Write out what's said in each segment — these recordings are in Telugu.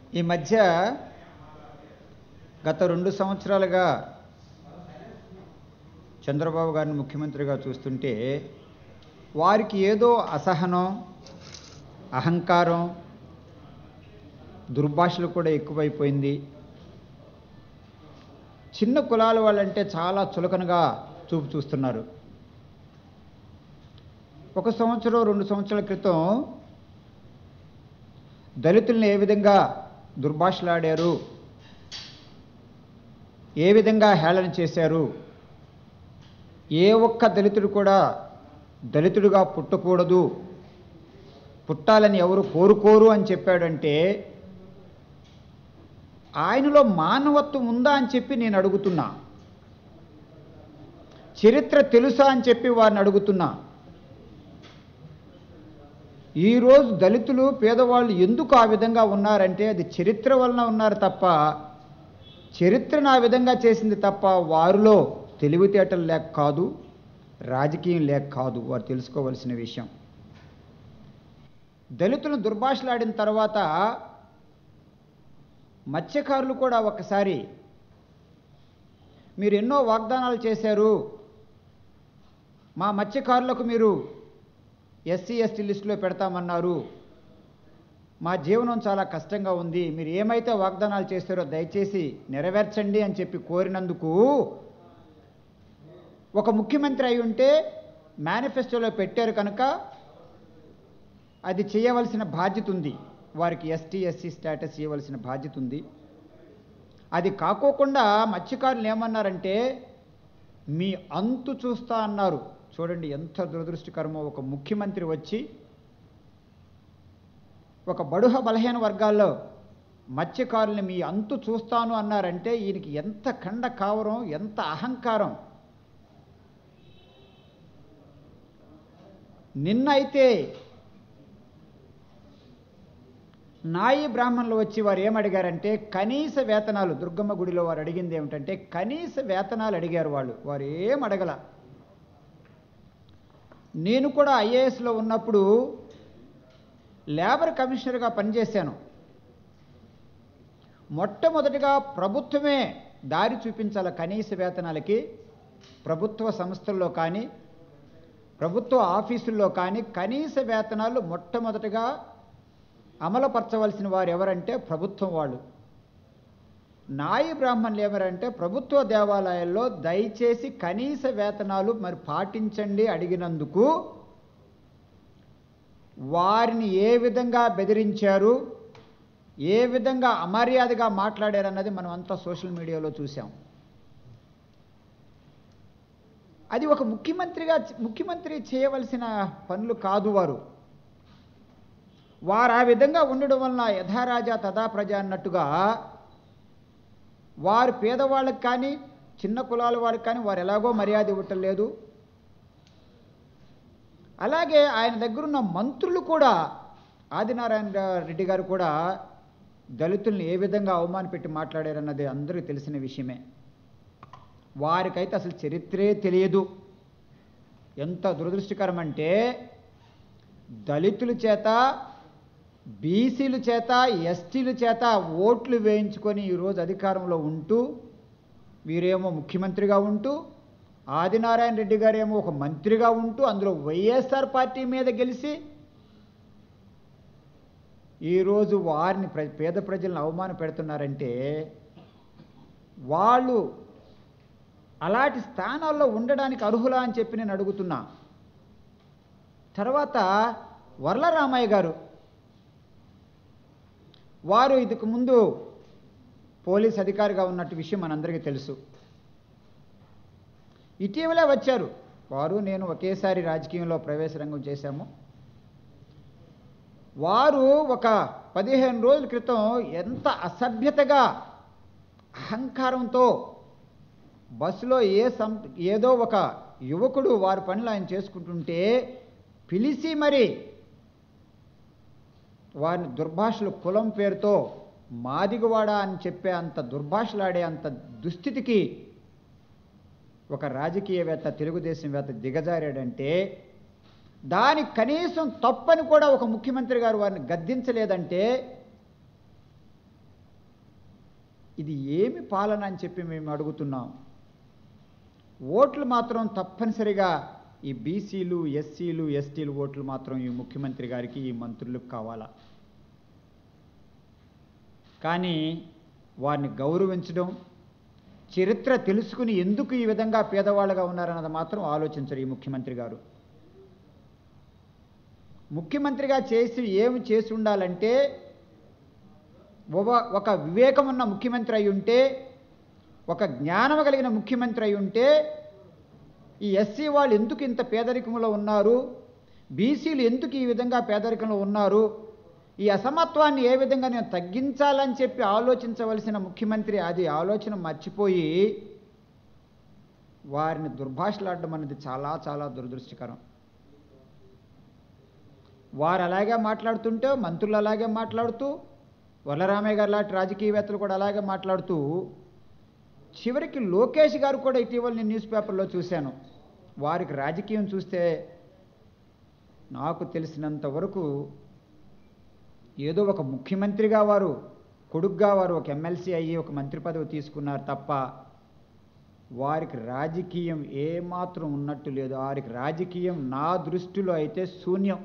ఈ మధ్య గత రెండు సంవత్సరాలుగా చంద్రబాబు గారిని ముఖ్యమంత్రిగా చూస్తుంటే వారికి ఏదో అసహనం అహంకారం దుర్భాషలు కూడా ఎక్కువైపోయింది చిన్న కులాల వాళ్ళంటే చాలా చులకనగా చూపు చూస్తున్నారు ఒక సంవత్సరం రెండు సంవత్సరాల క్రితం దళితుల్ని ఏ విధంగా దుర్భాషలాడారు ఏ విధంగా హేళన చేశారు ఏ ఒక్క దళితుడు కూడా దళితుడుగా పుట్టకూడదు పుట్టాలని ఎవరు కోరుకోరు అని చెప్పాడంటే ఆయనలో మానవత్వం ఉందా అని చెప్పి నేను అడుగుతున్నా చరిత్ర తెలుసా అని చెప్పి వారిని అడుగుతున్నా ఈరోజు దళితులు పేదవాళ్ళు ఎందుకు ఆ విధంగా ఉన్నారంటే అది చరిత్ర వలన ఉన్నారు తప్ప చరిత్రను ఆ విధంగా చేసింది తప్ప వారిలో తెలివితేటలు లేక కాదు రాజకీయం లేక కాదు వారు తెలుసుకోవలసిన విషయం దళితులను దుర్భాషలాడిన తర్వాత మత్స్యకారులు కూడా ఒకసారి మీరు ఎన్నో వాగ్దానాలు చేశారు మా మత్స్యకారులకు మీరు ఎస్సీ ఎస్టీ లిస్టులో పెడతామన్నారు మా జీవనం చాలా కష్టంగా ఉంది మీరు ఏమైతే వాగ్దానాలు చేస్తారో దయచేసి నెరవేర్చండి అని చెప్పి కోరినందుకు ఒక ముఖ్యమంత్రి అయి ఉంటే మేనిఫెస్టోలో పెట్టారు కనుక అది చేయవలసిన బాధ్యత ఉంది వారికి ఎస్టీ ఎస్సీ స్టేటస్ ఇవ్వవలసిన బాధ్యత ఉంది అది కాకోకుండా మత్స్యకారులు ఏమన్నారంటే మీ అంతు చూస్తా అన్నారు చూడండి ఎంత దురదృష్టకరమో ఒక ముఖ్యమంత్రి వచ్చి ఒక బడుహ బలహీన వర్గాల్లో మత్స్యకారుల్ని మీ అంతు చూస్తాను అన్నారంటే ఈయనకి ఎంత కండ కావరం ఎంత అహంకారం నిన్న అయితే నాయి బ్రాహ్మణులు వచ్చి వారు ఏమడిగారంటే కనీస వేతనాలు దుర్గమ్మ గుడిలో వారు అడిగింది ఏమిటంటే కనీస వేతనాలు అడిగారు వాళ్ళు వారు ఏం అడగల నేను కూడా ఐఏఎస్లో ఉన్నప్పుడు లేబర్ కమిషనర్గా పనిచేశాను మొట్టమొదటిగా ప్రభుత్వమే దారి చూపించాల కనీస వేతనాలకి ప్రభుత్వ సంస్థల్లో కానీ ప్రభుత్వ ఆఫీసుల్లో కానీ కనీస వేతనాలు మొట్టమొదటిగా అమలుపరచవలసిన వారు ఎవరంటే ప్రభుత్వం వాళ్ళు నాయి బ్రాహ్మణులు ఎవరంటే ప్రభుత్వ దేవాలయాల్లో దయచేసి కనీస వేతనాలు మరి పాటించండి అడిగినందుకు వారిని ఏ విధంగా బెదిరించారు ఏ విధంగా అమర్యాదగా మాట్లాడారన్నది మనం అంతా సోషల్ మీడియాలో చూసాం అది ఒక ముఖ్యమంత్రిగా ముఖ్యమంత్రి చేయవలసిన పనులు కాదు వారు వారు ఆ విధంగా ఉండడం వలన యథారాజా తథా ప్రజ అన్నట్టుగా వారు పేదవాళ్ళకి కానీ చిన్న కులాల వారికి కానీ వారు ఎలాగో మర్యాద ఇవ్వటం లేదు అలాగే ఆయన దగ్గరున్న మంత్రులు కూడా ఆదినారాయణ రెడ్డి గారు కూడా దళితుల్ని ఏ విధంగా అవమాన పెట్టి మాట్లాడారన్నది అందరికీ తెలిసిన విషయమే వారికైతే అసలు చరిత్రే తెలియదు ఎంత దురదృష్టకరం అంటే దళితుల చేత బీసీల చేత ఎస్టీల చేత ఓట్లు వేయించుకొని ఈరోజు అధికారంలో ఉంటూ వీరేమో ముఖ్యమంత్రిగా ఉంటూ ఆదినారాయణ రెడ్డి గారేమో ఒక మంత్రిగా ఉంటూ అందులో వైఎస్ఆర్ పార్టీ మీద గెలిచి ఈరోజు వారిని ప్ర పేద ప్రజలను అవమాన పెడుతున్నారంటే వాళ్ళు అలాంటి స్థానాల్లో ఉండడానికి అర్హులా అని చెప్పి నేను అడుగుతున్నా తర్వాత వర్లరామయ్య గారు వారు ఇదికి ముందు పోలీస్ అధికారిగా ఉన్నట్టు విషయం మనందరికీ తెలుసు ఇటీవలే వచ్చారు వారు నేను ఒకేసారి రాజకీయంలో ప్రవేశ రంగం చేశాము వారు ఒక పదిహేను రోజుల క్రితం ఎంత అసభ్యతగా అహంకారంతో బస్సులో ఏ సం ఏదో ఒక యువకుడు వారి పనులు ఆయన చేసుకుంటుంటే పిలిచి మరి వారిని దుర్భాషలు కులం పేరుతో మాదిగవాడ అని చెప్పే అంత దుర్భాషలాడే అంత దుస్థితికి ఒక రాజకీయవేత్త తెలుగుదేశంవేత్త దిగజారాడంటే దానికి కనీసం తప్పని కూడా ఒక ముఖ్యమంత్రి గారు వారిని గద్దించలేదంటే ఇది ఏమి పాలన అని చెప్పి మేము అడుగుతున్నాం ఓట్లు మాత్రం తప్పనిసరిగా ఈ బీసీలు ఎస్సీలు ఎస్టీలు ఓట్లు మాత్రం ఈ ముఖ్యమంత్రి గారికి ఈ మంత్రులకు కావాలా కానీ వారిని గౌరవించడం చరిత్ర తెలుసుకుని ఎందుకు ఈ విధంగా పేదవాళ్ళగా ఉన్నారన్నది మాత్రం ఆలోచించరు ఈ ముఖ్యమంత్రి గారు ముఖ్యమంత్రిగా చేసి ఏమి చేసి ఉండాలంటే ఒక- ఒక వివేకం ఉన్న ముఖ్యమంత్రి అయి ఉంటే ఒక జ్ఞానం కలిగిన ముఖ్యమంత్రి అయి ఉంటే ఈ ఎస్సీ వాళ్ళు ఎందుకు ఇంత పేదరికంలో ఉన్నారు బీసీలు ఎందుకు ఈ విధంగా పేదరికంలో ఉన్నారు ఈ అసమత్వాన్ని ఏ విధంగా నేను తగ్గించాలని చెప్పి ఆలోచించవలసిన ముఖ్యమంత్రి అది ఆలోచన మర్చిపోయి వారిని దుర్భాషలాడడం అనేది చాలా చాలా దురదృష్టకరం వారు అలాగే మాట్లాడుతుంటే మంత్రులు అలాగే మాట్లాడుతూ వల్లరామయ్య గారు లాంటి రాజకీయవేత్తలు కూడా అలాగే మాట్లాడుతూ చివరికి లోకేష్ గారు కూడా ఇటీవల నేను న్యూస్ పేపర్లో చూశాను వారికి రాజకీయం చూస్తే నాకు తెలిసినంత వరకు ఏదో ఒక ముఖ్యమంత్రిగా వారు కొడుగ్గా వారు ఒక ఎమ్మెల్సీ అయ్యి ఒక మంత్రి పదవి తీసుకున్నారు తప్ప వారికి రాజకీయం ఏమాత్రం ఉన్నట్టు లేదు వారికి రాజకీయం నా దృష్టిలో అయితే శూన్యం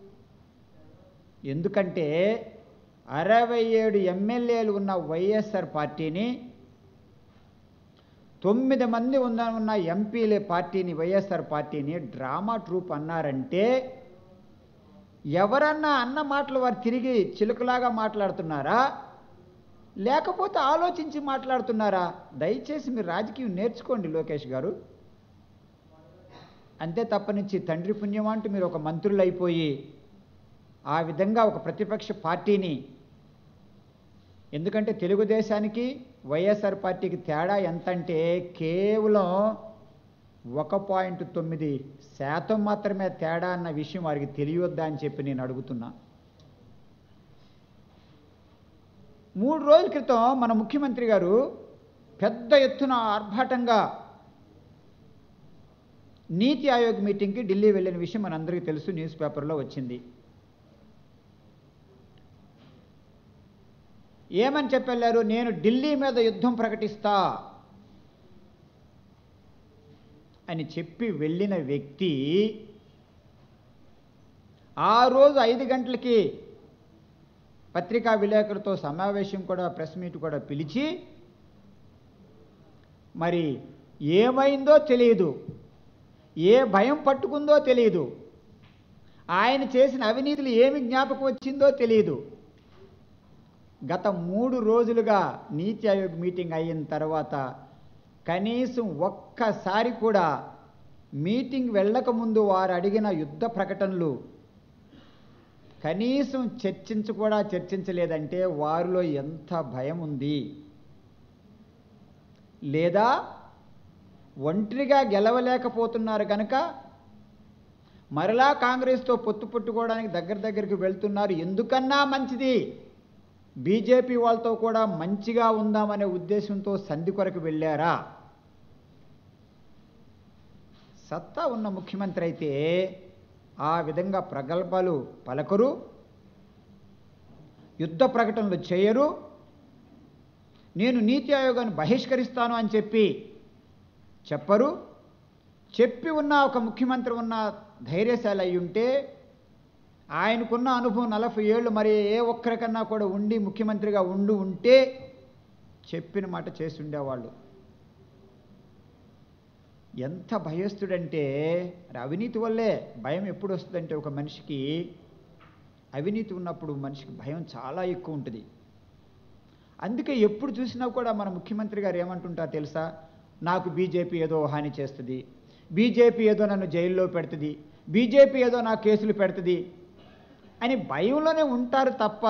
ఎందుకంటే అరవై ఏడు ఎమ్మెల్యేలు ఉన్న వైఎస్ఆర్ పార్టీని తొమ్మిది మంది ఉన్న ఉన్న ఎంపీల పార్టీని వైఎస్ఆర్ పార్టీని డ్రామా ట్రూప్ అన్నారంటే ఎవరన్నా అన్న మాటలు వారు తిరిగి చిలుకలాగా మాట్లాడుతున్నారా లేకపోతే ఆలోచించి మాట్లాడుతున్నారా దయచేసి మీరు రాజకీయం నేర్చుకోండి లోకేష్ గారు అంతే తప్పనించి తండ్రి పుణ్యం అంటూ మీరు ఒక మంత్రులు అయిపోయి ఆ విధంగా ఒక ప్రతిపక్ష పార్టీని ఎందుకంటే తెలుగుదేశానికి వైఎస్ఆర్ పార్టీకి తేడా ఎంతంటే కేవలం ఒక పాయింట్ తొమ్మిది శాతం మాత్రమే తేడా అన్న విషయం వారికి తెలియొద్దా అని చెప్పి నేను అడుగుతున్నా మూడు రోజుల క్రితం మన ముఖ్యమంత్రి గారు పెద్ద ఎత్తున ఆర్భాటంగా నీతి ఆయోగ్ మీటింగ్కి ఢిల్లీ వెళ్ళిన విషయం మనందరికీ తెలుసు న్యూస్ పేపర్లో వచ్చింది ఏమని చెప్పెళ్ళారు నేను ఢిల్లీ మీద యుద్ధం ప్రకటిస్తా అని చెప్పి వెళ్ళిన వ్యక్తి ఆ రోజు ఐదు గంటలకి పత్రికా విలేకరులతో సమావేశం కూడా ప్రెస్ మీట్ కూడా పిలిచి మరి ఏమైందో తెలియదు ఏ భయం పట్టుకుందో తెలియదు ఆయన చేసిన అవినీతులు ఏమి జ్ఞాపకం వచ్చిందో తెలియదు గత మూడు రోజులుగా నీతి ఆయోగ్ మీటింగ్ అయిన తర్వాత కనీసం ఒక్కసారి కూడా మీటింగ్ వెళ్ళకముందు వారు అడిగిన యుద్ధ ప్రకటనలు కనీసం చర్చించ కూడా చర్చించలేదంటే వారిలో ఎంత భయం ఉంది లేదా ఒంటరిగా గెలవలేకపోతున్నారు కనుక మరలా కాంగ్రెస్తో పొత్తు పుట్టుకోవడానికి దగ్గర దగ్గరికి వెళ్తున్నారు ఎందుకన్నా మంచిది బీజేపీ వాళ్ళతో కూడా మంచిగా ఉందామనే ఉద్దేశంతో సంధి కొరకు వెళ్ళారా సత్తా ఉన్న ముఖ్యమంత్రి అయితే ఆ విధంగా ప్రగల్భాలు పలకరు యుద్ధ ప్రకటనలు చేయరు నేను నీతి ఆయోగాన్ని బహిష్కరిస్తాను అని చెప్పి చెప్పరు చెప్పి ఉన్న ఒక ముఖ్యమంత్రి ఉన్న ధైర్యశాలి అయి ఉంటే ఆయనకున్న అనుభవం నలభై ఏళ్ళు మరి ఏ ఒక్కరికన్నా కూడా ఉండి ముఖ్యమంత్రిగా ఉండి ఉంటే చెప్పిన మాట చేసి ఉండేవాళ్ళు ఎంత భయస్తుడంటే మరి అవినీతి వల్లే భయం ఎప్పుడు వస్తుందంటే ఒక మనిషికి అవినీతి ఉన్నప్పుడు మనిషికి భయం చాలా ఎక్కువ ఉంటుంది అందుకే ఎప్పుడు చూసినా కూడా మన ముఖ్యమంత్రి గారు ఏమంటుంటారు తెలుసా నాకు బీజేపీ ఏదో హాని చేస్తుంది బీజేపీ ఏదో నన్ను జైల్లో పెడుతుంది బీజేపీ ఏదో నా కేసులు పెడుతుంది అని భయంలోనే ఉంటారు తప్ప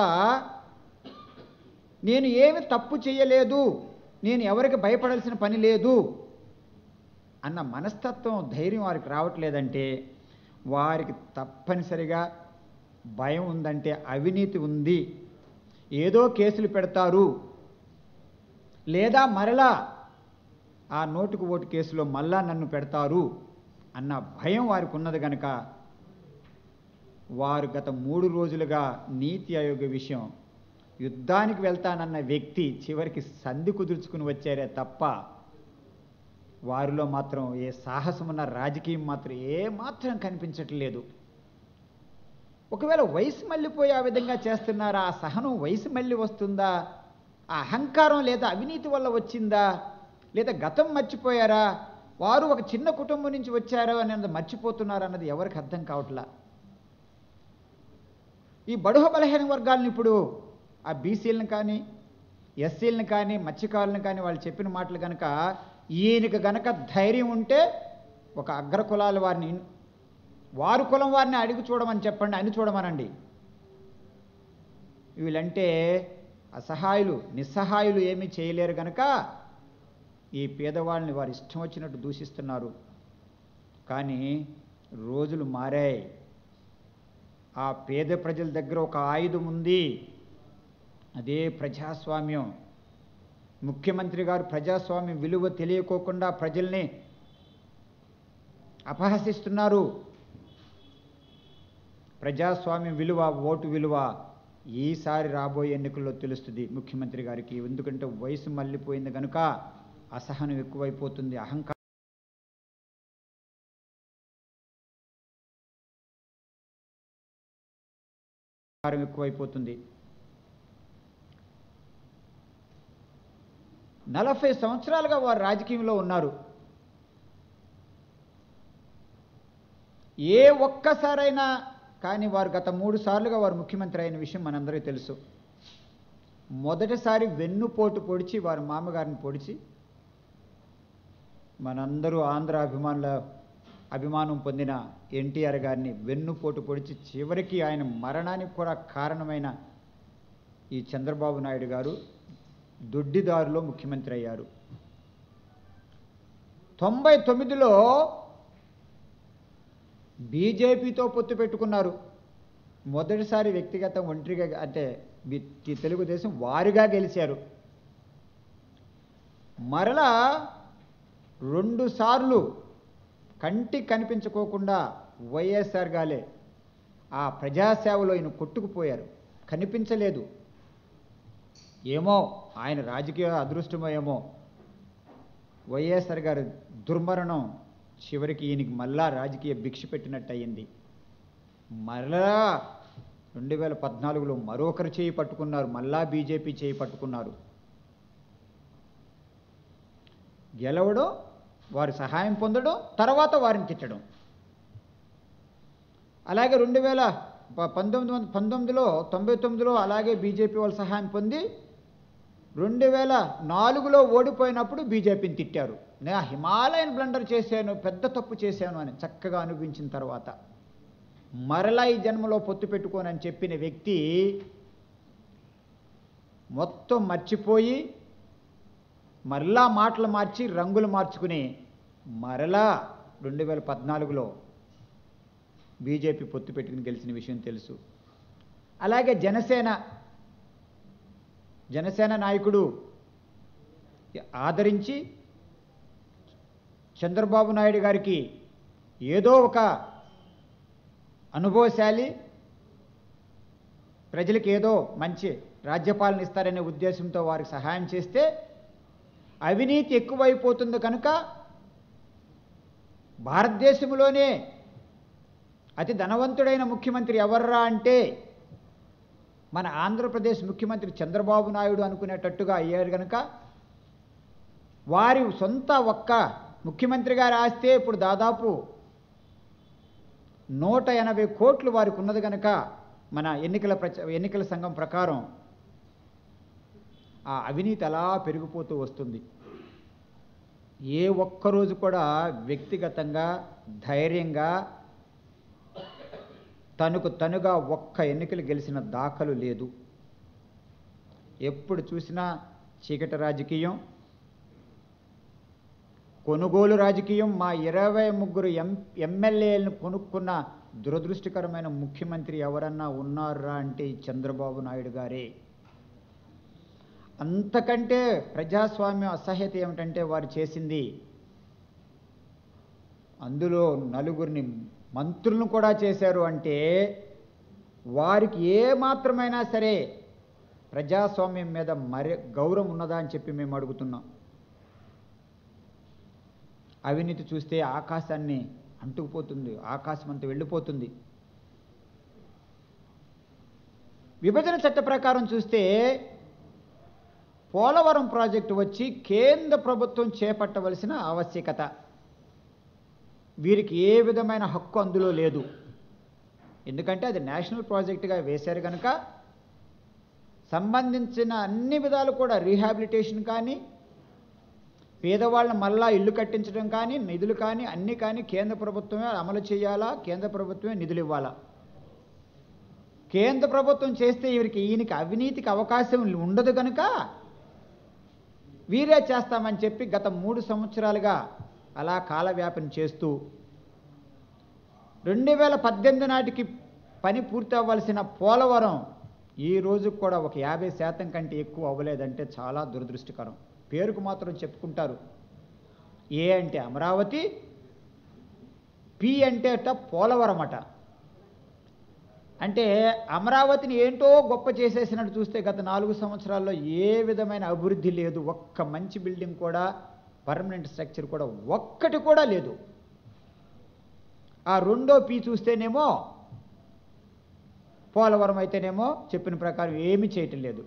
నేను ఏమి తప్పు చేయలేదు నేను ఎవరికి భయపడాల్సిన పని లేదు అన్న మనస్తత్వం ధైర్యం వారికి రావట్లేదంటే వారికి తప్పనిసరిగా భయం ఉందంటే అవినీతి ఉంది ఏదో కేసులు పెడతారు లేదా మరలా ఆ నోటుకు ఓటు కేసులో మళ్ళా నన్ను పెడతారు అన్న భయం వారికి ఉన్నది కనుక వారు గత మూడు రోజులుగా నీతి ఆయోగ విషయం యుద్ధానికి వెళ్తానన్న వ్యక్తి చివరికి సంధి కుదుర్చుకుని వచ్చారే తప్ప వారిలో మాత్రం ఏ సాహసం ఉన్న రాజకీయం మాత్రం ఏ మాత్రం కనిపించట్లేదు ఒకవేళ వయసు మళ్ళీపోయి ఆ విధంగా చేస్తున్నారా ఆ సహనం వయసు మళ్ళీ వస్తుందా ఆ అహంకారం లేదా అవినీతి వల్ల వచ్చిందా లేదా గతం మర్చిపోయారా వారు ఒక చిన్న కుటుంబం నుంచి వచ్చారు అనేది మర్చిపోతున్నారు అన్నది ఎవరికి అర్థం కావట్లా ఈ బడుహ బలహీన వర్గాలను ఇప్పుడు ఆ బీసీలను కానీ ఎస్సీలను కానీ మత్స్యకారులను కానీ వాళ్ళు చెప్పిన మాటలు కనుక ఈయనకి గనక ధైర్యం ఉంటే ఒక అగ్ర కులాల వారిని వారు కులం వారిని అడిగి చూడమని చెప్పండి అని చూడమనండి వీళ్ళంటే అసహాయులు నిస్సహాయులు ఏమీ చేయలేరు గనక ఈ పేదవాళ్ళని వారు ఇష్టం వచ్చినట్టు దూషిస్తున్నారు కానీ రోజులు మారాయి ఆ పేద ప్రజల దగ్గర ఒక ఆయుధం ఉంది అదే ప్రజాస్వామ్యం ముఖ్యమంత్రి గారు ప్రజాస్వామ్యం విలువ తెలియకోకుండా ప్రజల్ని అపహసిస్తున్నారు ప్రజాస్వామ్యం విలువ ఓటు విలువ ఈసారి రాబోయే ఎన్నికల్లో తెలుస్తుంది ముఖ్యమంత్రి గారికి ఎందుకంటే వయసు మళ్ళీపోయింది కనుక అసహనం ఎక్కువైపోతుంది అహంకారం ఎక్కువైపోతుంది నలభై సంవత్సరాలుగా వారు రాజకీయంలో ఉన్నారు ఏ ఒక్కసారైనా కానీ వారు గత మూడు సార్లుగా వారు ముఖ్యమంత్రి అయిన విషయం మనందరికీ తెలుసు మొదటిసారి వెన్నుపోటు పొడిచి వారి మామగారిని పొడిచి మనందరూ ఆంధ్ర అభిమానుల అభిమానం పొందిన ఎన్టీఆర్ గారిని వెన్నుపోటు పొడిచి చివరికి ఆయన మరణానికి కూడా కారణమైన ఈ చంద్రబాబు నాయుడు గారు దొడ్డిదారులో ముఖ్యమంత్రి అయ్యారు తొంభై తొమ్మిదిలో బీజేపీతో పొత్తు పెట్టుకున్నారు మొదటిసారి వ్యక్తిగత ఒంటరిగా అంటే బి- ఈ తెలుగుదేశం వారుగా గెలిచారు మరలా రెండు సార్లు కంటికి కనిపించుకోకుండా వైఎస్ఆర్ గాలే ఆ ప్రజాసేవలో ఈయన కొట్టుకుపోయారు కనిపించలేదు ఏమో ఆయన రాజకీయ అదృష్టమో ఏమో వైఎస్ఆర్ గారి దుర్మరణం చివరికి ఈయనకి మళ్ళా రాజకీయ భిక్ష పెట్టినట్టు అయ్యింది మరలా రెండు వేల పద్నాలుగులో మరొకరు చేయి పట్టుకున్నారు మళ్ళా బీజేపీ చేయి పట్టుకున్నారు గెలవడం వారి సహాయం పొందడం తర్వాత వారిని తిట్టడం అలాగే రెండు వేల ప- పంతొమ్మిది వందల పంతొమ్మిదిలో తొంభై తొమ్మిదిలో అలాగే బీజేపీ వాళ్ళ సహాయం పొంది రెండు వేల నాలుగులో ఓడిపోయినప్పుడు బీజేపీని తిట్టారు నేను హిమాలయన్ బ్లండర్ చేశాను పెద్ద తప్పు చేశాను అని చక్కగా అనిపించిన తర్వాత మరలా ఈ జన్మలో పొత్తు పెట్టుకోనని చెప్పిన వ్యక్తి మొత్తం మర్చిపోయి మరలా మాటలు మార్చి రంగులు మార్చుకుని మరలా రెండు వేల పద్నాలుగులో బీజేపీ పొత్తు పెట్టుకుని గెలిచిన విషయం తెలుసు అలాగే జనసేన జనసేన నాయకుడు ఆదరించి చంద్రబాబు నాయుడు గారికి ఏదో ఒక అనుభవశాలి ప్రజలకు ఏదో మంచి రాజ్యపాలన ఇస్తారనే ఉద్దేశంతో వారికి సహాయం చేస్తే అవినీతి ఎక్కువైపోతుంది కనుక భారతదేశంలోనే అతి ధనవంతుడైన ముఖ్యమంత్రి ఎవర్రా అంటే మన ఆంధ్రప్రదేశ్ ముఖ్యమంత్రి చంద్రబాబు నాయుడు అనుకునేటట్టుగా అయ్యారు కనుక వారి సొంత ఒక్క ముఖ్యమంత్రి గారి ఆస్తే ఇప్పుడు దాదాపు నూట ఎనభై కోట్లు వారికి ఉన్నది కనుక మన ఎన్నికల ప్రచ ఎన్నికల సంఘం ప్రకారం ఆ అవినీతి అలా పెరిగిపోతూ వస్తుంది ఏ ఒక్కరోజు కూడా వ్యక్తిగతంగా ధైర్యంగా తనకు తనుగా ఒక్క ఎన్నికలు గెలిచిన దాఖలు లేదు ఎప్పుడు చూసినా చీకటి రాజకీయం కొనుగోలు రాజకీయం మా ఇరవై ముగ్గురు ఎం ఎమ్మెల్యేలను కొనుక్కున్న దురదృష్టకరమైన ముఖ్యమంత్రి ఎవరన్నా ఉన్నారా అంటే ఈ చంద్రబాబు నాయుడు గారే అంతకంటే ప్రజాస్వామ్యం అసహ్యత ఏమిటంటే వారు చేసింది అందులో నలుగురిని మంత్రులను కూడా చేశారు అంటే వారికి ఏ మాత్రమైనా సరే ప్రజాస్వామ్యం మీద మరి గౌరవం ఉన్నదా అని చెప్పి మేము అడుగుతున్నాం అవినీతి చూస్తే ఆకాశాన్ని అంటుకుపోతుంది ఆకాశం అంతా వెళ్ళిపోతుంది విభజన చట్ట ప్రకారం చూస్తే పోలవరం ప్రాజెక్టు వచ్చి కేంద్ర ప్రభుత్వం చేపట్టవలసిన ఆవశ్యకత వీరికి ఏ విధమైన హక్కు అందులో లేదు ఎందుకంటే అది నేషనల్ ప్రాజెక్టుగా వేశారు కనుక సంబంధించిన అన్ని విధాలు కూడా రీహాబిలిటేషన్ కానీ పేదవాళ్ళని మళ్ళా ఇల్లు కట్టించడం కానీ నిధులు కానీ అన్నీ కానీ కేంద్ర ప్రభుత్వమే అమలు చేయాలా కేంద్ర ప్రభుత్వమే నిధులు ఇవ్వాలా కేంద్ర ప్రభుత్వం చేస్తే వీరికి ఈయనకి అవినీతికి అవకాశం ఉండదు కనుక వీరే చేస్తామని చెప్పి గత మూడు సంవత్సరాలుగా అలా కాలవ్యాపన చేస్తూ రెండు వేల పద్దెనిమిది నాటికి పని పూర్తి అవ్వాల్సిన పోలవరం ఈ రోజు కూడా ఒక యాభై శాతం కంటే ఎక్కువ అవ్వలేదంటే చాలా దురదృష్టకరం పేరుకు మాత్రం చెప్పుకుంటారు ఏ అంటే అమరావతి పి అంటే అట పోలవరం అట అంటే అమరావతిని ఏంటో గొప్ప చేసేసినట్టు చూస్తే గత నాలుగు సంవత్సరాల్లో ఏ విధమైన అభివృద్ధి లేదు ఒక్క మంచి బిల్డింగ్ కూడా పర్మనెంట్ స్ట్రక్చర్ కూడా ఒక్కటి కూడా లేదు ఆ రెండో పీ చూస్తేనేమో పోలవరం అయితేనేమో చెప్పిన ప్రకారం ఏమీ చేయటం లేదు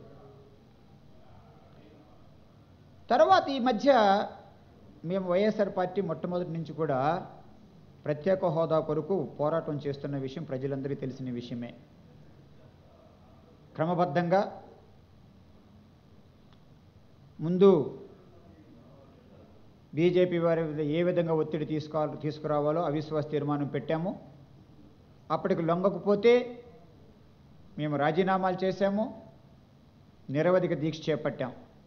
తర్వాత ఈ మధ్య మేము వైఎస్ఆర్ పార్టీ మొట్టమొదటి నుంచి కూడా ప్రత్యేక హోదా కొరకు పోరాటం చేస్తున్న విషయం ప్రజలందరికీ తెలిసిన విషయమే క్రమబద్ధంగా ముందు బీజేపీ వారి మీద ఏ విధంగా ఒత్తిడి తీసుకోవాలి తీసుకురావాలో అవిశ్వాస తీర్మానం పెట్టాము అప్పటికి లొంగకపోతే మేము రాజీనామాలు చేశాము నిరవధిక దీక్ష చేపట్టాం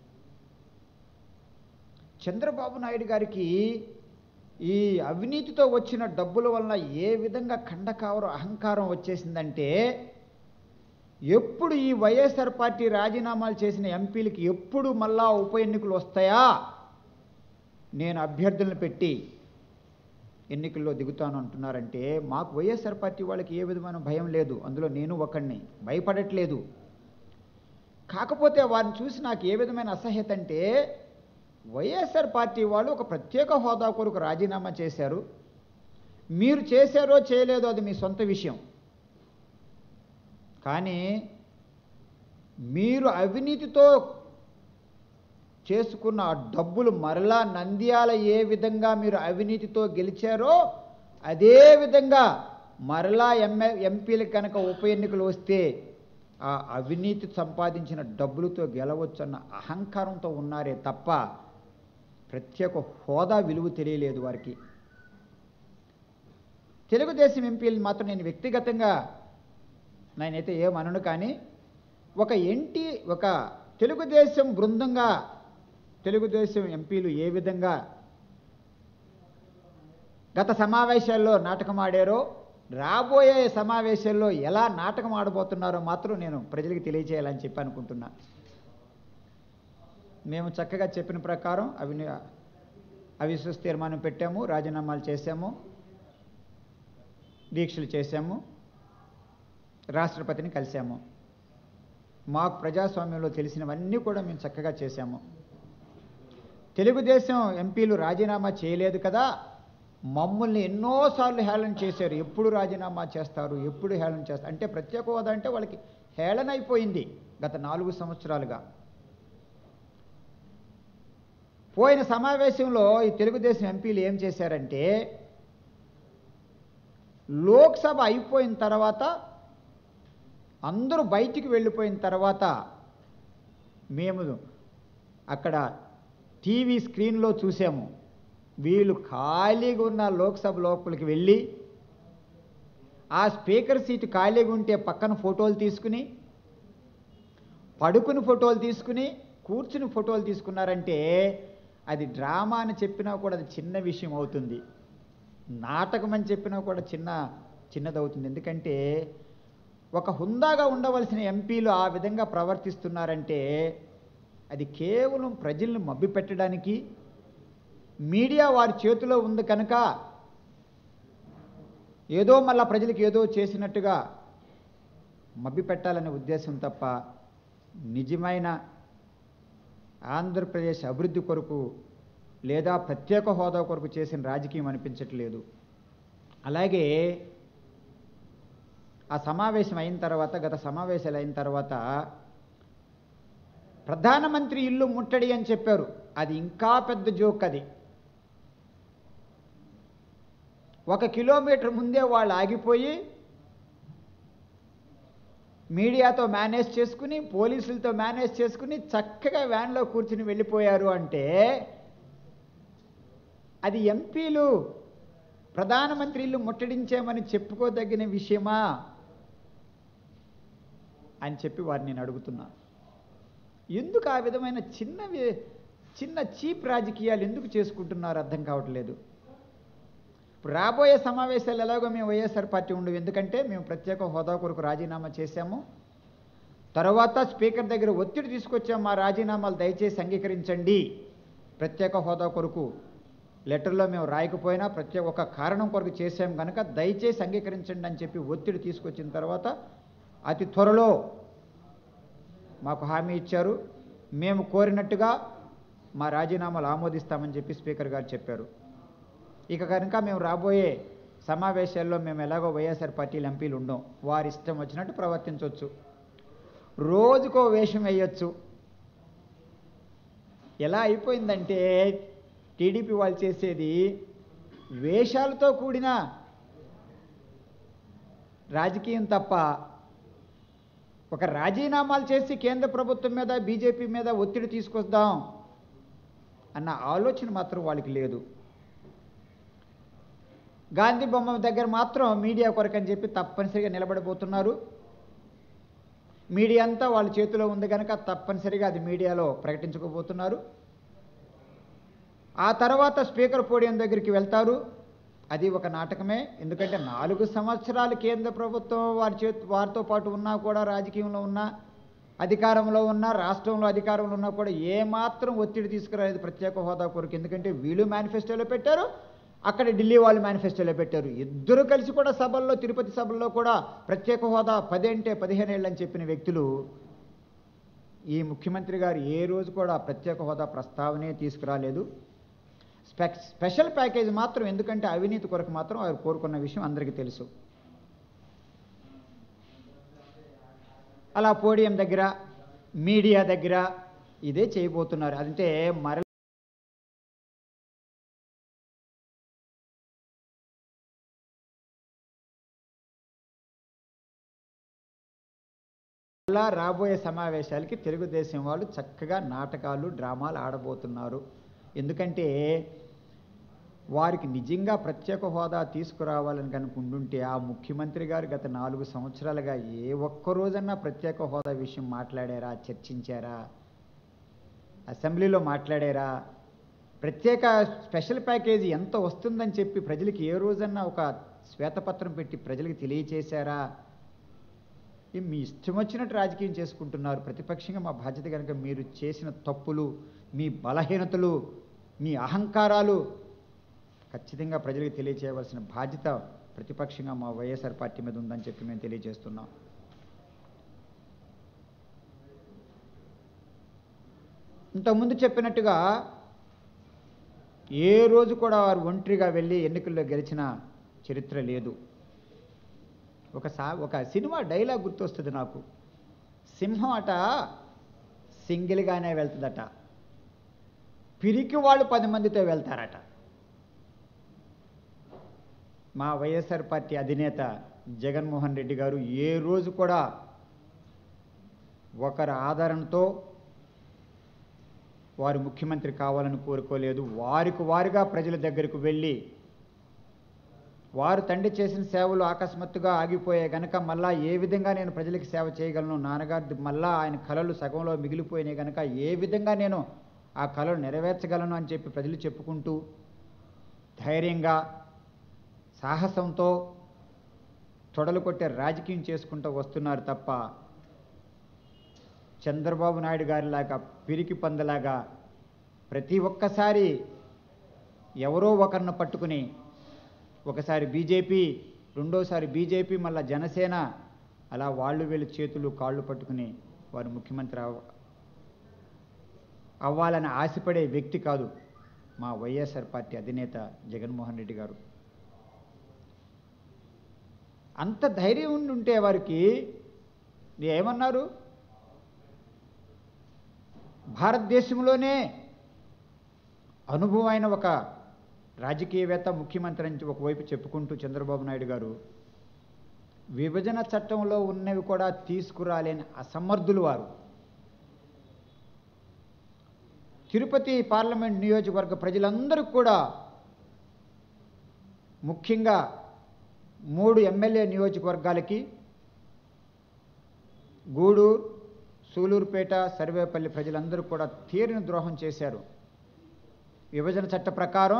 చంద్రబాబు నాయుడు గారికి ఈ అవినీతితో వచ్చిన డబ్బుల వలన ఏ విధంగా ఖండకావరం అహంకారం వచ్చేసిందంటే ఎప్పుడు ఈ వైఎస్ఆర్ పార్టీ రాజీనామాలు చేసిన ఎంపీలకి ఎప్పుడు మళ్ళా ఉప ఎన్నికలు వస్తాయా నేను అభ్యర్థులను పెట్టి ఎన్నికల్లో దిగుతాను అంటున్నారంటే మాకు వైఎస్ఆర్ పార్టీ వాళ్ళకి ఏ విధమైన భయం లేదు అందులో నేను ఒకడిని భయపడట్లేదు కాకపోతే వారిని చూసి నాకు ఏ విధమైన అసహ్యత అంటే వైఎస్ఆర్ పార్టీ వాళ్ళు ఒక ప్రత్యేక హోదా కొరకు రాజీనామా చేశారు మీరు చేశారో చేయలేదో అది మీ సొంత విషయం కానీ మీరు అవినీతితో చేసుకున్న ఆ డబ్బులు మరలా నంద్యాల ఏ విధంగా మీరు అవినీతితో గెలిచారో అదే విధంగా మరలా ఎంఏ ఎంపీలకు కనుక ఉప ఎన్నికలు వస్తే ఆ అవినీతి సంపాదించిన డబ్బులతో గెలవచ్చన్న అహంకారంతో ఉన్నారే తప్ప ప్రత్యేక హోదా విలువ తెలియలేదు వారికి తెలుగుదేశం ఎంపీలు మాత్రం నేను వ్యక్తిగతంగా నేనైతే ఏమనను కానీ ఒక ఎంటి ఒక తెలుగుదేశం బృందంగా తెలుగుదేశం ఎంపీలు ఏ విధంగా గత సమావేశాల్లో నాటకం ఆడారో రాబోయే సమావేశాల్లో ఎలా నాటకం ఆడబోతున్నారో మాత్రం నేను ప్రజలకు తెలియజేయాలని చెప్పి అనుకుంటున్నా మేము చక్కగా చెప్పిన ప్రకారం అవి అవిశ్వాస తీర్మానం పెట్టాము రాజీనామాలు చేశాము దీక్షలు చేశాము రాష్ట్రపతిని కలిశాము మాకు ప్రజాస్వామ్యంలో తెలిసినవన్నీ కూడా మేము చక్కగా చేశాము తెలుగుదేశం ఎంపీలు రాజీనామా చేయలేదు కదా మమ్మల్ని ఎన్నోసార్లు హేళన చేశారు ఎప్పుడు రాజీనామా చేస్తారు ఎప్పుడు హేళన చేస్తారు అంటే ప్రత్యేక హోదా అంటే వాళ్ళకి హేళన అయిపోయింది గత నాలుగు సంవత్సరాలుగా పోయిన సమావేశంలో ఈ తెలుగుదేశం ఎంపీలు ఏం చేశారంటే లోక్సభ అయిపోయిన తర్వాత అందరూ బయటికి వెళ్ళిపోయిన తర్వాత మేము అక్కడ టీవీ స్క్రీన్లో చూసాము వీళ్ళు ఖాళీగా ఉన్న లోక్సభ లోపలికి వెళ్ళి ఆ స్పీకర్ సీటు ఖాళీగా ఉంటే పక్కన ఫోటోలు తీసుకుని పడుకుని ఫోటోలు తీసుకుని కూర్చుని ఫోటోలు తీసుకున్నారంటే అది డ్రామా అని చెప్పినా కూడా అది చిన్న విషయం అవుతుంది నాటకం అని చెప్పినా కూడా చిన్న చిన్నదవుతుంది ఎందుకంటే ఒక హుందాగా ఉండవలసిన ఎంపీలు ఆ విధంగా ప్రవర్తిస్తున్నారంటే అది కేవలం ప్రజల్ని మభ్యపెట్టడానికి మీడియా వారి చేతిలో ఉంది కనుక ఏదో మళ్ళా ప్రజలకు ఏదో చేసినట్టుగా మభ్యపెట్టాలనే ఉద్దేశం తప్ప నిజమైన ఆంధ్రప్రదేశ్ అభివృద్ధి కొరకు లేదా ప్రత్యేక హోదా కొరకు చేసిన రాజకీయం అనిపించట్లేదు అలాగే ఆ సమావేశం అయిన తర్వాత గత సమావేశాలు అయిన తర్వాత ప్రధానమంత్రి ఇల్లు ముట్టడి అని చెప్పారు అది ఇంకా పెద్ద జోక్ అది ఒక కిలోమీటర్ ముందే వాళ్ళు ఆగిపోయి మీడియాతో మేనేజ్ చేసుకుని పోలీసులతో మేనేజ్ చేసుకుని చక్కగా వ్యాన్లో కూర్చుని వెళ్ళిపోయారు అంటే అది ఎంపీలు ప్రధానమంత్రి ఇల్లు ముట్టడించామని చెప్పుకోదగిన విషయమా అని చెప్పి వారిని నేను అడుగుతున్నా ఎందుకు ఆ విధమైన చిన్న వి- చిన్న చీప్ రాజకీయాలు ఎందుకు చేసుకుంటున్నారు అర్థం కావట్లేదు ఇప్పుడు రాబోయే సమావేశాలు ఎలాగో మేము వైఎస్ఆర్ పార్టీ ఉండవు ఎందుకంటే మేము ప్రత్యేక హోదా కొరకు రాజీనామా చేశాము తర్వాత స్పీకర్ దగ్గర ఒత్తిడి తీసుకొచ్చాం మా రాజీనామాలు దయచేసి అంగీకరించండి ప్రత్యేక హోదా కొరకు లెటర్లో మేము రాయకపోయినా ప్రత్యేక ఒక కారణం కొరకు చేశాం కనుక దయచేసి అంగీకరించండి అని చెప్పి ఒత్తిడి తీసుకొచ్చిన తర్వాత అతి త్వరలో మాకు హామీ ఇచ్చారు మేము కోరినట్టుగా మా రాజీనామాలు ఆమోదిస్తామని చెప్పి స్పీకర్ గారు చెప్పారు ఇక కనుక మేము రాబోయే సమావేశాల్లో మేము ఎలాగో వైఎస్ఆర్ పార్టీలు ఎంపీలు ఉండం వారి ఇష్టం వచ్చినట్టు ప్రవర్తించవచ్చు రోజుకో వేషం వేయొచ్చు ఎలా అయిపోయిందంటే టీడీపీ వాళ్ళు చేసేది వేషాలతో కూడిన రాజకీయం తప్ప ఒక రాజీనామాలు చేసి కేంద్ర ప్రభుత్వం మీద బీజేపీ మీద ఒత్తిడి తీసుకొద్దాం అన్న ఆలోచన మాత్రం వాళ్ళకి లేదు గాంధీ బొమ్మ దగ్గర మాత్రం మీడియా కొరకని చెప్పి తప్పనిసరిగా నిలబడిపోతున్నారు మీడియా అంతా వాళ్ళ చేతిలో ఉంది కనుక తప్పనిసరిగా అది మీడియాలో ప్రకటించకపోతున్నారు ఆ తర్వాత స్పీకర్ పోడియం దగ్గరికి వెళ్తారు అది ఒక నాటకమే ఎందుకంటే నాలుగు సంవత్సరాలు కేంద్ర ప్రభుత్వం వారి చేతి వారితో పాటు ఉన్నా కూడా రాజకీయంలో ఉన్నా అధికారంలో ఉన్నా రాష్ట్రంలో అధికారంలో ఉన్నా కూడా ఏమాత్రం ఒత్తిడి తీసుకురాలేదు ప్రత్యేక హోదా కొరకు ఎందుకంటే వీళ్ళు మేనిఫెస్టోలో పెట్టారు అక్కడ ఢిల్లీ వాళ్ళు మేనిఫెస్టోలో పెట్టారు ఇద్దరు కలిసి కూడా సభల్లో తిరుపతి సభల్లో కూడా ప్రత్యేక హోదా పది అంటే పదిహేను ఏళ్ళు అని చెప్పిన వ్యక్తులు ఈ ముఖ్యమంత్రి గారు ఏ రోజు కూడా ప్రత్యేక హోదా ప్రస్తావనే తీసుకురాలేదు స్పె స్పెషల్ ప్యాకేజ్ మాత్రం ఎందుకంటే అవినీతి కొరకు మాత్రం వారు కోరుకున్న విషయం అందరికీ తెలుసు అలా పోడియం దగ్గర మీడియా దగ్గర ఇదే చేయబోతున్నారు అంటే మరల అలా రాబోయే సమావేశాలకి తెలుగుదేశం వాళ్ళు చక్కగా నాటకాలు డ్రామాలు ఆడబోతున్నారు ఎందుకంటే వారికి నిజంగా ప్రత్యేక హోదా తీసుకురావాలని కనుక ఉండుంటే ఆ ముఖ్యమంత్రి గారు గత నాలుగు సంవత్సరాలుగా ఏ ఒక్క రోజన్నా ప్రత్యేక హోదా విషయం మాట్లాడారా చర్చించారా అసెంబ్లీలో మాట్లాడారా ప్రత్యేక స్పెషల్ ప్యాకేజీ ఎంత వస్తుందని చెప్పి ప్రజలకి ఏ రోజన్నా ఒక శ్వేతపత్రం పెట్టి ప్రజలకు తెలియచేశారా ఈ మీ ఇష్టం వచ్చినట్టు రాజకీయం చేసుకుంటున్నారు ప్రతిపక్షంగా మా బాధ్యత కనుక మీరు చేసిన తప్పులు మీ బలహీనతలు మీ అహంకారాలు ఖచ్చితంగా ప్రజలకు తెలియచేయవలసిన బాధ్యత ప్రతిపక్షంగా మా వైఎస్ఆర్ పార్టీ మీద ఉందని చెప్పి మేము తెలియజేస్తున్నాం ఇంతకుముందు చెప్పినట్టుగా ఏ రోజు కూడా వారు ఒంటరిగా వెళ్ళి ఎన్నికల్లో గెలిచిన చరిత్ర లేదు ఒక సా ఒక సినిమా డైలాగ్ గుర్తొస్తుంది నాకు సింహం అట సింగిల్గానే వెళ్తుందట పిరికి వాళ్ళు పది మందితో వెళ్తారట మా వైఎస్ఆర్ పార్టీ అధినేత జగన్మోహన్ రెడ్డి గారు ఏ రోజు కూడా ఒకరి ఆదరణతో వారు ముఖ్యమంత్రి కావాలని కోరుకోలేదు వారికి వారుగా ప్రజల దగ్గరకు వెళ్ళి వారు తండ్రి చేసిన సేవలు అకస్మాత్తుగా ఆగిపోయాయి గనక మళ్ళా ఏ విధంగా నేను ప్రజలకు సేవ చేయగలను నాన్నగారి మళ్ళా ఆయన కళలు సగంలో మిగిలిపోయినాయి గనక ఏ విధంగా నేను ఆ కళలు నెరవేర్చగలను అని చెప్పి ప్రజలు చెప్పుకుంటూ ధైర్యంగా సాహసంతో తొడలు కొట్టే రాజకీయం చేసుకుంటూ వస్తున్నారు తప్ప చంద్రబాబు నాయుడు గారిలాగా పిరికి పందలాగా ప్రతి ఒక్కసారి ఎవరో ఒకరిని పట్టుకుని ఒకసారి బీజేపీ రెండోసారి బీజేపీ మళ్ళా జనసేన అలా వాళ్ళు వీళ్ళు చేతులు కాళ్ళు పట్టుకుని వారు ముఖ్యమంత్రి అవ అవ్వాలని ఆశపడే వ్యక్తి కాదు మా వైఎస్ఆర్ పార్టీ అధినేత జగన్మోహన్ రెడ్డి గారు అంత ధైర్యం ఉండి ఉంటే వారికి ఏమన్నారు భారతదేశంలోనే అనుభవమైన ఒక రాజకీయవేత్త ముఖ్యమంత్రి అని ఒకవైపు చెప్పుకుంటూ చంద్రబాబు నాయుడు గారు విభజన చట్టంలో ఉన్నవి కూడా తీసుకురాలేని అసమర్థులు వారు తిరుపతి పార్లమెంట్ నియోజకవర్గ ప్రజలందరూ కూడా ముఖ్యంగా మూడు ఎమ్మెల్యే నియోజకవర్గాలకి గూడూరు సూలూరుపేట సర్వేపల్లి ప్రజలందరూ కూడా తీరిన ద్రోహం చేశారు విభజన చట్ట ప్రకారం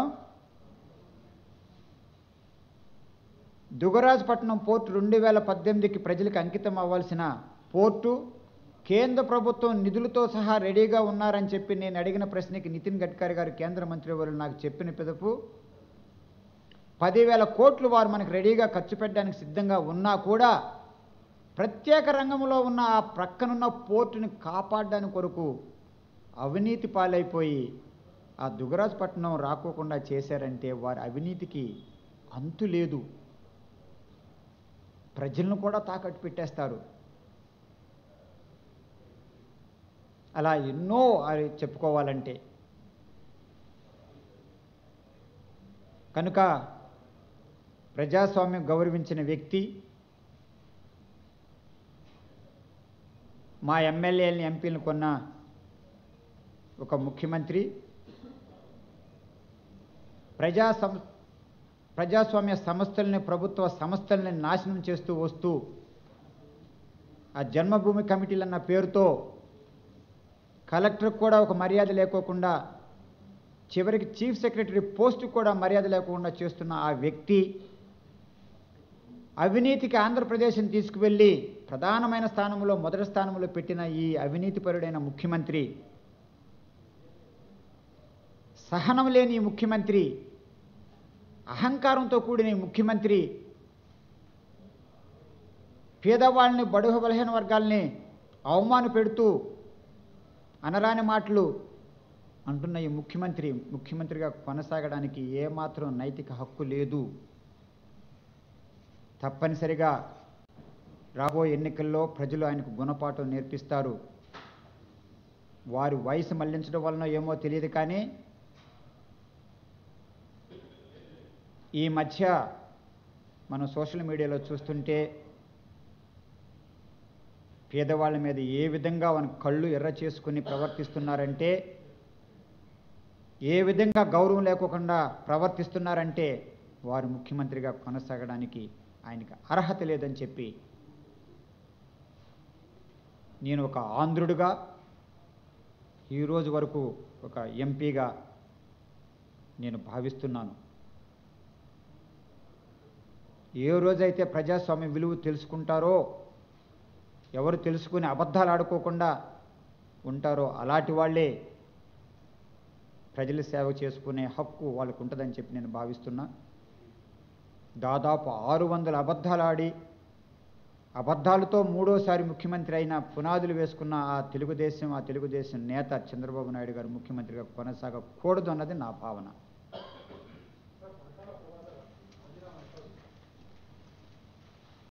దుగరాజపట్నం పోర్టు రెండు వేల పద్దెనిమిదికి ప్రజలకు అంకితం అవ్వాల్సిన పోర్టు కేంద్ర ప్రభుత్వం నిధులతో సహా రెడీగా ఉన్నారని చెప్పి నేను అడిగిన ప్రశ్నకి నితిన్ గడ్కరీ గారు కేంద్ర మంత్రి వారు నాకు చెప్పిన పిదపు పదివేల కోట్లు వారు మనకు రెడీగా ఖర్చు పెట్టడానికి సిద్ధంగా ఉన్నా కూడా ప్రత్యేక రంగంలో ఉన్న ఆ ప్రక్కనున్న పోర్టుని కాపాడడానికి కొరకు అవినీతి పాలైపోయి ఆ దుగరాజపట్నం రాకోకుండా చేశారంటే వారి అవినీతికి అంతు లేదు ప్రజలను కూడా తాకట్టు పెట్టేస్తారు అలా ఎన్నో అది చెప్పుకోవాలంటే కనుక ప్రజాస్వామ్యం గౌరవించిన వ్యక్తి మా ఎమ్మెల్యేలని ఎంపీలను కొన్న ఒక ముఖ్యమంత్రి ప్రజా సం ప్రజాస్వామ్య సంస్థల్ని ప్రభుత్వ సంస్థల్ని నాశనం చేస్తూ వస్తూ ఆ జన్మభూమి కమిటీలు అన్న పేరుతో కలెక్టర్కి కూడా ఒక మర్యాద లేకోకుండా చివరికి చీఫ్ సెక్రటరీ పోస్టు కూడా మర్యాద లేకుండా చేస్తున్న ఆ వ్యక్తి అవినీతికి ఆంధ్రప్రదేశ్ని తీసుకువెళ్ళి ప్రధానమైన స్థానంలో మొదటి స్థానంలో పెట్టిన ఈ అవినీతిపరుడైన ముఖ్యమంత్రి సహనం లేని ఈ ముఖ్యమంత్రి అహంకారంతో కూడిన ఈ ముఖ్యమంత్రి పేదవాళ్ళని బడుగు బలహీన వర్గాల్ని అవమాన పెడుతూ అనరాని మాటలు అంటున్న ఈ ముఖ్యమంత్రి ముఖ్యమంత్రిగా కొనసాగడానికి ఏమాత్రం నైతిక హక్కు లేదు తప్పనిసరిగా రాబోయే ఎన్నికల్లో ప్రజలు ఆయనకు గుణపాఠం నేర్పిస్తారు వారి వయసు మళ్లించడం వలన ఏమో తెలియదు కానీ ఈ మధ్య మనం సోషల్ మీడియాలో చూస్తుంటే పేదవాళ్ళ మీద ఏ విధంగా మన కళ్ళు ఎర్ర చేసుకుని ప్రవర్తిస్తున్నారంటే ఏ విధంగా గౌరవం లేకోకుండా ప్రవర్తిస్తున్నారంటే వారు ముఖ్యమంత్రిగా కొనసాగడానికి ఆయనకి అర్హత లేదని చెప్పి నేను ఒక ఆంధ్రుడిగా ఈరోజు వరకు ఒక ఎంపీగా నేను భావిస్తున్నాను ఏ రోజైతే ప్రజాస్వామ్య విలువ తెలుసుకుంటారో ఎవరు తెలుసుకుని అబద్ధాలు ఆడుకోకుండా ఉంటారో అలాంటి వాళ్ళే ప్రజల సేవ చేసుకునే హక్కు వాళ్ళకు ఉంటుందని చెప్పి నేను భావిస్తున్నా దాదాపు ఆరు వందల అబద్ధాలు ఆడి అబద్ధాలతో మూడోసారి ముఖ్యమంత్రి అయిన పునాదులు వేసుకున్న ఆ తెలుగుదేశం ఆ తెలుగుదేశం నేత చంద్రబాబు నాయుడు గారు ముఖ్యమంత్రిగా కొనసాగకూడదు అన్నది నా భావన